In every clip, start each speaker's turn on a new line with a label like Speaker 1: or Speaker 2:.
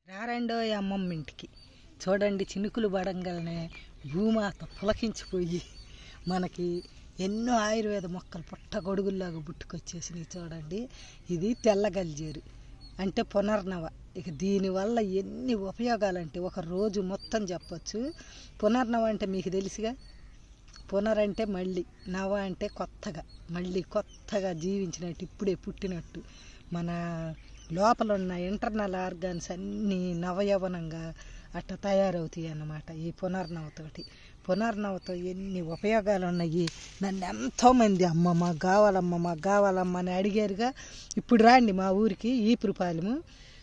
Speaker 1: రారండో అమ్మమ్మ ఇంటికి చూడండి చినుకులు పడంగానే భూమాత పులకించిపోయి మనకి ఎన్నో ఆయుర్వేద మొక్కలు పుట్టగొడుగుల్లాగా పుట్టుకొచ్చేసినాయి చూడండి ఇది తెల్ల గల్జేరు అంటే పునర్నవ ఇక దీనివల్ల ఎన్ని ఉపయోగాలంటే ఒక రోజు మొత్తం చెప్పొచ్చు పునర్నవ అంటే మీకు తెలుసుగా పునర్ అంటే మళ్ళీ నవ అంటే కొత్తగా మళ్ళీ కొత్తగా జీవించినట్టు ఇప్పుడే పుట్టినట్టు మన లోపల ఉన్న ఇంటర్నల్ ఆర్గాన్స్ అన్నీ నవయవనంగా అట్లా తయారవుతాయి అన్నమాట ఈ పునర్నవతోటి పునర్నవతో ఎన్ని ఉపయోగాలు ఉన్నాయి నన్ను ఎంతోమంది అమ్మ మాకు కావాలమ్మ మాకు కావాలమ్మ అని అడిగారుగా ఇప్పుడు రాండి మా ఊరికి ఈపురుపాలెము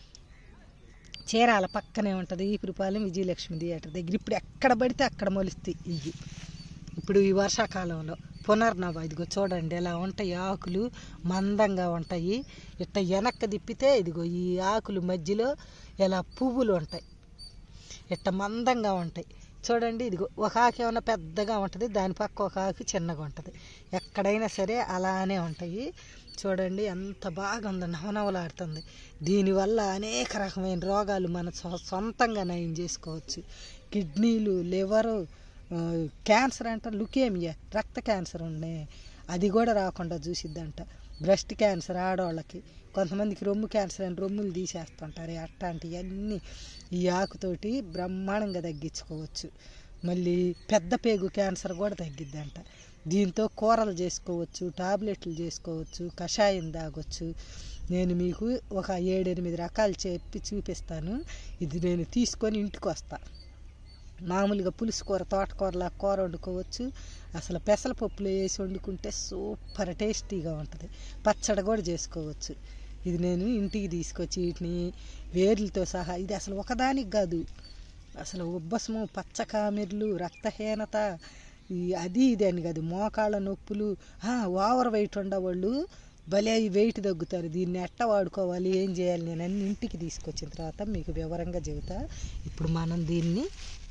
Speaker 1: చీరాల పక్కనే ఉంటుంది ఈపురుపాలెం విజయలక్ష్మి థియేటర్ దగ్గర ఇప్పుడు ఎక్కడ పడితే అక్కడ మొలుస్తాయి ఇవి ఇప్పుడు ఈ వర్షాకాలంలో పునర్నవ ఇదిగో చూడండి ఎలా ఉంటాయి ఆకులు మందంగా ఉంటాయి ఇట్ట వెనక్కి తిప్పితే ఇదిగో ఈ ఆకులు మధ్యలో ఇలా పువ్వులు ఉంటాయి ఇట్ట మందంగా ఉంటాయి చూడండి ఇదిగో ఒక ఆకు ఏమైనా పెద్దగా ఉంటుంది దాని పక్క ఒక ఆకు చిన్నగా ఉంటుంది ఎక్కడైనా సరే అలానే ఉంటాయి చూడండి ఎంత బాగా ఉందో నవనవలాడుతుంది దీనివల్ల అనేక రకమైన రోగాలు మన సొ- సొంతంగా నయం చేసుకోవచ్చు కిడ్నీలు లివరు ఆ, క్యాన్సర్ అంట లుకేమియా రక్త క్యాన్సర్ ఉన్నాయి అది కూడా రాకుండా చూసిద్దంట బ్రెస్ట్ క్యాన్సర్ ఆడవాళ్ళకి కొంతమందికి రొమ్ము క్యాన్సర్ అని రొమ్ములు తీసేస్తుంటారు అట్లాంటివన్నీ ఈ ఆకుతోటి బ్రహ్మాండంగా తగ్గించుకోవచ్చు మళ్ళీ పెద్ద పేగు క్యాన్సర్ కూడా తగ్గిద్దంట దీంతో కూరలు చేసుకోవచ్చు టాబ్లెట్లు చేసుకోవచ్చు కషాయం తాగొచ్చు నేను మీకు ఒక ఏడెనిమిది రకాలు చెప్పి చూపిస్తాను ఇది నేను తీసుకొని ఇంటికి వస్తాను మామూలుగా పులుసు కూర తోటకూరలా కూర వండుకోవచ్చు అసలు పెసరపప్పులో వేసి వండుకుంటే సూపర్ టేస్టీగా ఉంటుంది పచ్చడి కూడా చేసుకోవచ్చు ఇది నేను ఇంటికి తీసుకొచ్చి వీటిని వేర్లతో సహా ఇది అసలు ఒకదానికి కాదు అసలు ఉబ్బసము పచ్చకామెర్లు రక్తహీనత ఈ అది ఇది అని కాదు మోకాళ్ళ నొప్పులు ఆ, ఓవర్ వెయిట్ ఉండేవాళ్ళు భలే ఈ వెయిట్ తగ్గుతారు దీన్ని ఎట్ట వాడుకోవాలి ఏం చేయాలి నేను అన్ని ఇంటికి తీసుకొచ్చిన తర్వాత మీకు వివరంగా చెబుతా ఇప్పుడు మనం దీన్ని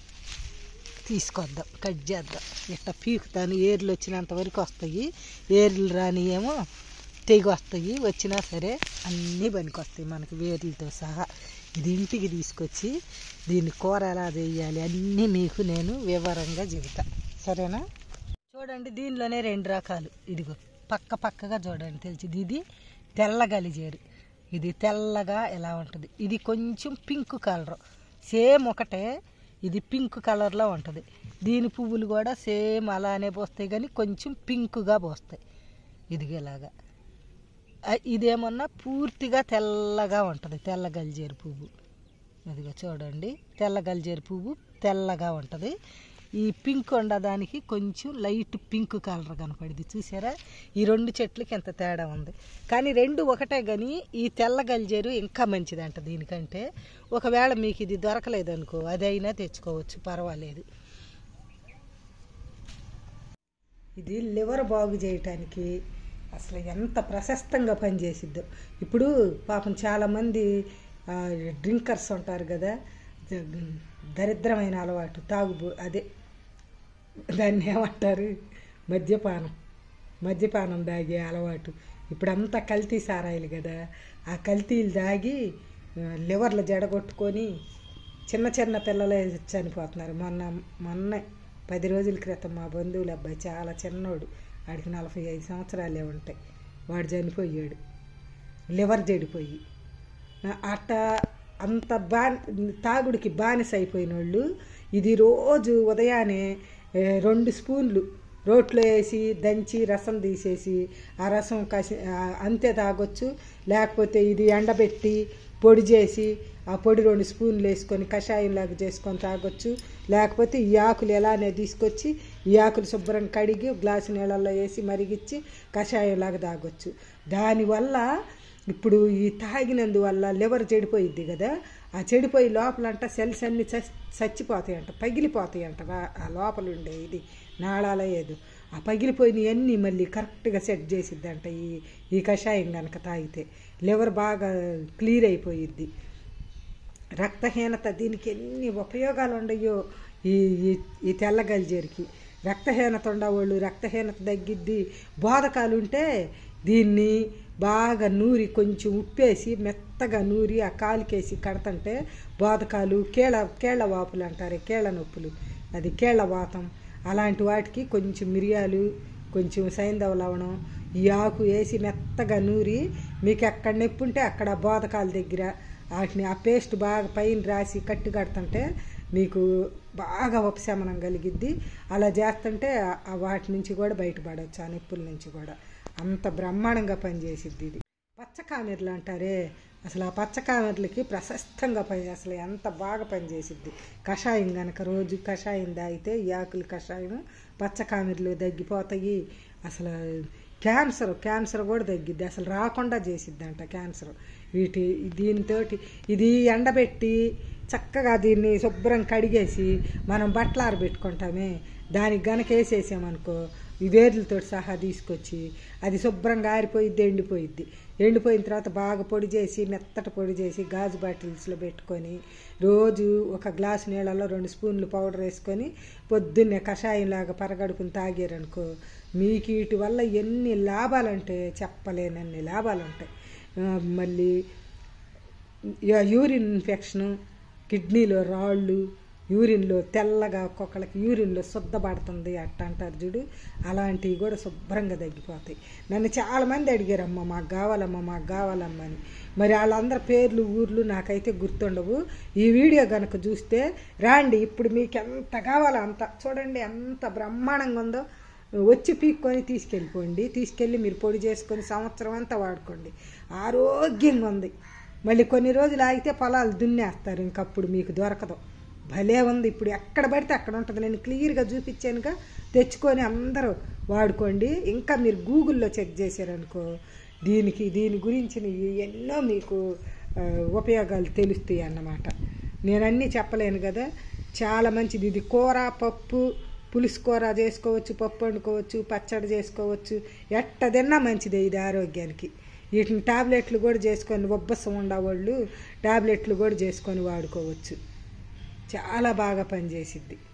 Speaker 1: తీసుకొద్దాం కట్ చేద్దాం ఇట్లా పీకుతాను ఏర్లు వచ్చినంత వరకు వస్తాయి ఏర్లు రాని ఏమో తెగి వస్తాయి వచ్చినా సరే అన్నీ పనికొస్తాయి మనకి వేర్లతో సహా ఇది ఇంటికి తీసుకొచ్చి దీన్ని కూర ఎలా చేయాలి అన్నీ మీకు నేను వివరంగా చెబుతా సరేనా చూడండి దీనిలోనే రెండు రకాలు ఇదిగో పక్క పక్కగా చూడండి తెలిసింది ఇది తెల్ల గలిజేరు ఇది తెల్లగా ఎలా ఉంటుంది ఇది కొంచెం పింక్ కలర్ సేమ్ ఒకటే ఇది పింక్ కలర్లో ఉంటుంది దీని పువ్వులు కూడా సేమ్ అలానే పోస్తాయి కానీ కొంచెం పింక్గా పోస్తాయి ఇదిగేలాగా ఆ- ఇదేమన్నా పూర్తిగా తెల్లగా ఉంటుంది తెల్ల గలిజేరు పువ్వు అదిగో చూడండి తెల్ల గలిజేరు పువ్వు తెల్లగా ఉంటుంది ఈ పింక్ ఉండదానికి కొంచెం లైట్ పింక్ కలర్ కనపడింది చూసారా ఈ రెండు చెట్లకి ఎంత తేడా ఉంది కానీ రెండు ఒకటే కానీ ఈ తెల్ల గలిజేరు ఇంకా మంచిదంట దీనికంటే ఒకవేళ మీకు ఇది దొరకలేదు అనుకో అదైనా తెచ్చుకోవచ్చు పర్వాలేదు ఇది లివర్ బాగు చేయటానికి అసలు ఎంత ప్రశస్తంగా పనిచేసిద్దో ఇప్పుడు పాపం చాలామంది ఆ, డ్రింకర్స్ ఉంటారు కదా ద- దరిద్రమైన అలవాటు తాగుబో అదే దాన్ని ఏమంటారు మద్యపానం మద్యపానం తాగే అలవాటు ఇప్పుడంతా కల్తీ సారాయిలు కదా ఆ కల్తీలు తాగి ఆ, లివర్లు జడగొట్టుకొని చిన్న చిన్న పిల్లలే చనిపోతున్నారు మొన్న మొన్న పది రోజుల క్రితం మా బంధువుల అబ్బాయి చాలా చిన్నోడు వాడికి నలభై ఐదు సంవత్సరాలే ఉంటాయి వాడు చనిపోయాడు లివర్ చెడిపోయి ఆ, అట్ట అంత బా తాగుడికి బానిస అయిపోయిన వాళ్ళు ఇది రోజు ఉదయాన్నే ఏ, రెండు స్పూన్లు రోట్లో వేసి దంచి రసం తీసేసి ఆ రసం కసి ఆ, అంతే తాగొచ్చు లేకపోతే ఇది ఎండబెట్టి పొడి చేసి ఆ పొడి రెండు స్పూన్లు వేసుకొని కషాయంలాగా చేసుకొని తాగొచ్చు లేకపోతే ఈ ఆకులు ఎలానే తీసుకొచ్చి ఈ ఆకులు శుభ్రం కడిగి గ్లాసు నీళ్ళల్లో వేసి మరిగిచ్చి కషాయంలాగా తాగొచ్చు దానివల్ల ఇప్పుడు ఈ తాగినందువల్ల లివర్ చెడిపోయిద్ది కదా ఆ చెడిపోయి లోపలంట సెల్స్ అన్ని చస్- చచ్చిపోతాయంట పగిలిపోతాయంట రా- ఆ లోపల ఉండే ఇది నాళాల ఏదో ఆ పగిలిపోయినవన్నీ మళ్ళీ కరెక్ట్గా సెట్ చేసిద్దంట ఈ ఈ కషాయం కనుక తాగితే లివర్ బాగా క్లియర్ అయిపోయిద్ది రక్తహీనత దీనికి ఎన్ని ఉపయోగాలు ఉండయో ఈ ఈ- ఈ తెల్ల గల్జేరికి రక్తహీనత ఉండేవాళ్ళు రక్తహీనత తగ్గిద్ది బోధకాలు ఉంటే దీన్ని బాగా నూరి కొంచెం ఉప్పేసి మెత్తగా నూరి ఆ కాలుకేసి కడతంటే బోదకాలు కీళ్ళ కీళ్ళ వాపులు అంటారు కీళ్ళ నొప్పులు అది కీళ్ళ వాతం అలాంటి వాటికి కొంచెం మిరియాలు కొంచెం సైంధవ లవణం ఈ ఆకు వేసి మెత్తగా నూరి మీకు ఎక్కడ నొప్పి ఉంటే అక్కడ బోదకాల దగ్గర వాటిని ఆ పేస్ట్ బాగా పైన రాసి కట్టి కడుతుంటే మీకు బాగా ఉపశమనం కలిగిద్ది అలా చేస్తుంటే ఆ వాటి నుంచి కూడా బయటపడవచ్చు ఆ నొప్పుల నుంచి కూడా అంత బ్రహ్మాండంగా పనిచేసిద్ది ఇది పచ్చకామెర్లు అంటారే అసలు ఆ పచ్చకామెర్లకి ప్రశస్తంగా పని అసలు ఎంత బాగా పనిచేసిద్ది కషాయం గనక రోజు కషాయం తాగితే ఈ ఆకులు కషాయం పచ్చకామెర్లు తగ్గిపోతాయి అసలు క్యాన్సర్ క్యాన్సర్ కూడా తగ్గిద్ది అసలు రాకుండా చేసిద్ది అంట క్యాన్సర్ వీటి దీనితోటి ఇది ఎండబెట్టి చక్కగా దీన్ని శుభ్రం కడిగేసి మనం బట్టలు ఆరబెట్టుకుంటామే దానికి గనక వేసేసామనుకో ఈ వేర్లతో సహా తీసుకొచ్చి అది శుభ్రంగా ఆరిపోయిద్ది ఎండిపోయిద్ది ఎండిపోయిన తర్వాత బాగా పొడి చేసి మెత్తటి పొడి చేసి గాజు బాటిల్స్లో పెట్టుకొని రోజు ఒక గ్లాసు నీళ్ళలో రెండు స్పూన్లు పౌడర్ వేసుకొని పొద్దున్నే కషాయంలాగా పరగడుకుని తాగారనుకో మీకు వీటి వల్ల ఎన్ని లాభాలంటే చెప్పలేనన్ని లాభాలు ఉంటాయి ఆ, మళ్ళీ యా- యూరిన్ ఇన్ఫెక్షను కిడ్నీలో రాళ్ళు యూరిన్లో తెల్లగా ఒక్కొక్కళ్ళకి యూరిన్లో శుద్ధపడుతుంది అట్ట అంటారు చూడు అలాంటివి కూడా శుభ్రంగా తగ్గిపోతాయి నన్ను చాలామంది అడిగారమ్మ మాకు కావాలమ్మా మాకు కావాలమ్మా అని మరి వాళ్ళందరి పేర్లు ఊర్లు నాకైతే గుర్తుండవు ఈ వీడియో కనుక చూస్తే రాండి ఇప్పుడు మీకు ఎంత కావాలో అంత చూడండి ఎంత బ్రహ్మాండంగా ఉందో వచ్చి పీక్కొని తీసుకెళ్ళిపోండి తీసుకెళ్ళి మీరు పొడి చేసుకొని సంవత్సరం అంతా వాడుకోండి ఆరోగ్యంగా ఉంది మళ్ళీ కొన్ని రోజులు ఆగితే పొలాలు దున్నేస్తారు ఇంకప్పుడు మీకు దొరకదు భలే ఉంది ఇప్పుడు ఎక్కడ పడితే అక్కడ ఉంటుంది నేను క్లియర్గా చూపించానుగా తెచ్చుకొని అందరూ వాడుకోండి ఇంకా మీరు గూగుల్లో చెక్ చేశారనుకో దీనికి దీని గురించిన ఎన్నో మీకు ఆ, ఉపయోగాలు తెలుస్తాయి అన్నమాట నేను అన్నీ చెప్పలేను కదా చాలా మంచిది ఇది కూర పప్పు పులుసు కూర చేసుకోవచ్చు పప్పు వండుకోవచ్చు పచ్చడి చేసుకోవచ్చు ఎట్ట తిన్నా మంచిదే ఇది ఆరోగ్యానికి వీటిని టాబ్లెట్లు కూడా చేసుకొని ఉబ్బసం ఉండేవాళ్ళు టాబ్లెట్లు కూడా చేసుకొని వాడుకోవచ్చు చాలా బాగా పనిచేసిద్ది